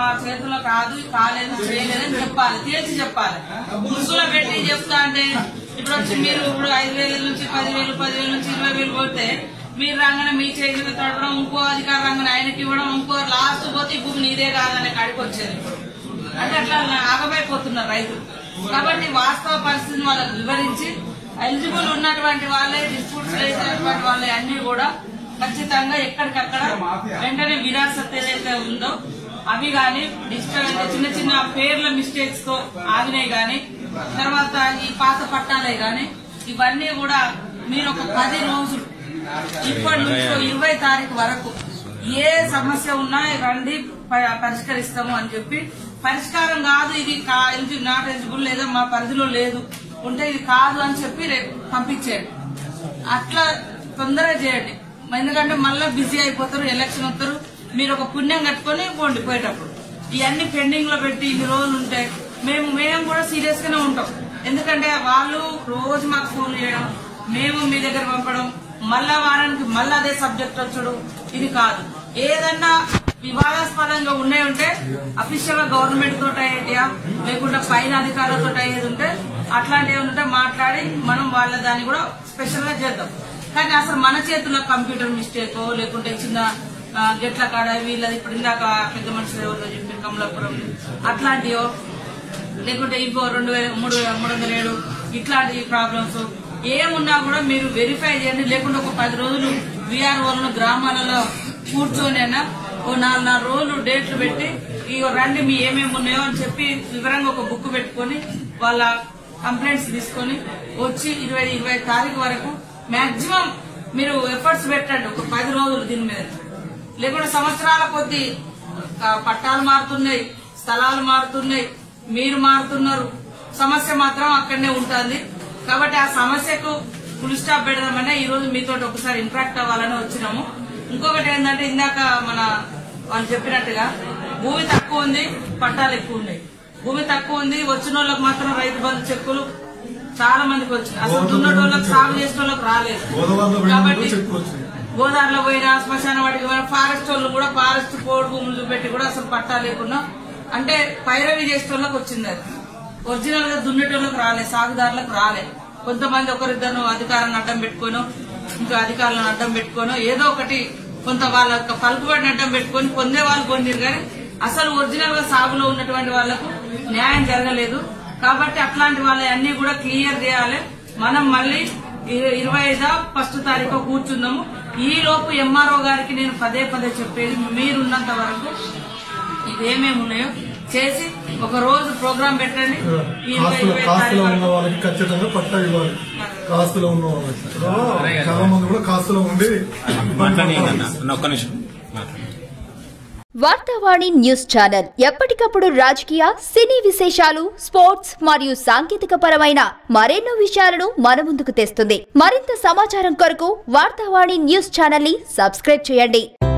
మా చేతిలో కాదు కాలేదు చేయలేదు అని చెప్పాలి తేల్చి చెప్పాలి ముసుగులో పెట్టి చెప్తా అంటే ఇప్పుడు వచ్చి మీరు ఇప్పుడు ఐదు వేల నుంచి పదివేలు పదివేల నుంచి ఇరవై వేలు కొడితే మీరు రంగన మీ చేతులు తడపడం ఇంకో అధికార రంగన ఆయనకి ఇవ్వడం ఇంకో లాస్ట్ పోతే ఈ భూమి నీదే కాదనే కాడికి వచ్చేది ఇప్పుడు అంటే అట్లా ఆగమైపోతున్నారు రైతులు కాబట్టి వాస్తవ పరిస్థితిని వాళ్ళకి వివరించి ఎలిజిబుల్ ఉన్నటువంటి వాళ్ళే డిస్ప్యూట్స్ వేసినటువంటి వాళ్ళే అన్ని కూడా ఖచ్చితంగా ఎక్కడికక్కడ వెంటనే విరాసత్ ఏదైతే ఉందో అవి గాని డిజిటల్ అంటే చిన్న చిన్న పేర్ల మిస్టేక్స్ తో ఆగినాయి గాని తర్వాత ఈ పాత పట్టాలే గాని ఇవన్నీ కూడా మీరు ఒక పది రోజులు ఇప్పటి నుంచి ఇరవై తారీఖు వరకు ఏ సమస్య ఉన్నా రండి ప- పరిష్కరిస్తాము అని చెప్పి పరిష్కారం కాదు ఇది ఎలిజిబుల్ నాట్ ఎలిజిబుల్ లేదా మా పరిధిలో లేదు ఉంటే ఇది కాదు అని చెప్పి రేపు పంపించేయండి అట్లా తొందరగా చేయండి ఎందుకంటే మళ్ళీ బిజీ అయిపోతారు ఎలక్షన్ వస్తారు మీరు ఒక పుణ్యం కట్టుకొని పోండి పోయేటప్పుడు ఇవన్నీ పెండింగ్ లో పెట్టి ఇన్ని రోజులు ఉంటే మేము మేము కూడా సీరియస్ గానే ఉంటాం ఎందుకంటే వాళ్ళు రోజు మాకు ఫోన్ చేయడం మేము మీ దగ్గర పంపడం మళ్ళా వారానికి మళ్ళా అదే సబ్జెక్ట్ వచ్చడం ఇది కాదు ఏదన్నా వివాదాస్పదంగా ఉన్నాయి ఉంటే అఫీషియల్ గా గవర్నమెంట్ తోటి అయ్యేటియా లేకుంటే పైన అధికారులతో అయ్యేది ఉంటే అట్లాంటివి ఉంటే మాట్లాడి మనం వాళ్ళ దాన్ని కూడా స్పెషల్ గా చేద్దాం కానీ అసలు మన చేతుల్లో కంప్యూటర్ మిస్టేక్ లేకుంటే చిన్న ఆ, గెట్ల కాడ వీళ్ళది ఇప్పుడు ఇందాక పెద్ద మనుషులు ఎవరో చెప్పి కమలాపురం అట్లాంటివో లేకుంటే ఇంకో రెండు వేల మూడు వేల మూడు వందల ఏడు ఇట్లాంటి ప్రాబ్లమ్స్ ఏమున్నా కూడా మీరు వెరిఫై చేయండి లేకుంటే ఒక పది రోజులు విఆర్ఓలను గ్రామాలలో కూర్చొనైనా ఓ నాలుగు నాలుగు రోజులు డేట్లు పెట్టి ఇగో రండి మీ ఏమేమి ఉన్నాయో అని చెప్పి వివరంగా ఒక బుక్ పెట్టుకొని వాళ్ళ కంప్లైంట్స్ తీసుకొని వచ్చి ఇరవై ఇరవై తారీఖు వరకు మాక్సిమం మీరు ఎఫర్ట్స్ పెట్టండి ఒక పది రోజులు దీని మీద లేకుంటే సంవత్సరాల కొద్దీ ఆ, పట్టాలు మారుతున్నాయి స్థలాలు మారుతున్నాయి మీరు మారుతున్నారు సమస్య మాత్రం అక్కడనే ఉంటుంది కాబట్టి ఆ సమస్యకు ఫుల్ స్టాప్ పెడదామనే ఈ రోజు మీతో ఒకసారి ఇంట్రాక్ట్ అవ్వాలని వచ్చినాము ఇంకొకటి ఏంటంటే ఇందాక మన వాళ్ళు చెప్పినట్టుగా భూమి తక్కువ ఉంది పట్టాలు ఎక్కువ ఉన్నాయి భూమి తక్కువ ఉంది వచ్చిన వాళ్ళకి మాత్రం రైతు బంధు చెక్కులు చాలా మందికి వచ్చినాయి అసలు దున్నటోళ్ళకి సాగు చేసిన వాళ్ళకి రాలేదు గోదావరిలో పోయినప్పుడు కాబట్టి చెక్కులు వచ్చినాయి. గోదావరిలో పోయిన శ్మశాన వాటికి పోయిన ఫారెస్ట్ వాళ్ళు కూడా ఫారెస్ట్ కోడ్ భూములు చూపెట్టి కూడా అసలు పట్టా లేకుండా అంటే పైరవి చేసేటోళ్ళకి వచ్చింది అది ఒరిజినల్ గా దున్నేటోళ్ళకి రాలే సాగుదారులకు రాలే కొంతమంది ఒకరిద్దరు అధికారాన్ని అడ్డం పెట్టుకోను ఇంకా అధికారులను అడ్డం పెట్టుకోను ఏదో ఒకటి కొంత వాళ్ళ యొక్క పలుకుబడిని అడ్డం పెట్టుకొని పొందే వాళ్ళు పొందిరు కానీ అసలు ఒరిజినల్ గా సాగులో ఉన్నటువంటి వాళ్లకు న్యాయం జరగలేదు కాబట్టి అట్లాంటి వాళ్ళ అన్ని కూడా క్లియర్ చేయాలి మనం మళ్ళీ ఇర- ఇరవై ఐదో ఫస్ట్ తారీఖు కూర్చుందాము ఈ లోపు ఎంఆర్ఓ గారికి నేను పదే పదే చెప్పేది మీరున్నంత వరకు ఇవేమేమి ఉన్నాయో చేసి ఒక రోజు ప్రోగ్రాం పెట్టండి ఈ ఇరవై కాస్తులో ఇరవై కాస్తులో తారీఖు ఉన్న వరకు. వాళ్ళకి ఖచ్చితంగా పట్టా ఇవ్వాలి కాస్తులో ఉన్న వాళ్ళకి చాలా మంది కూడా కాస్తులో ఉండి ఇబ్బంది మాట్లాడి పడుతున్నారు. అన్న ఒక్క నిమిషం మాట్లాడండి వార్తావాణి న్యూస్ ఛానల్ ఎప్పటికప్పుడు రాజకీయ సినీ విశేషాలు స్పోర్ట్స్ మరియు సాంకేతిక పరమైన మరెన్నో విషయాలను మన ముందుకు తెస్తుంది మరింత సమాచారం కొరకు వార్తావాణి న్యూస్ ఛానల్ ని సబ్స్క్రైబ్ చేయండి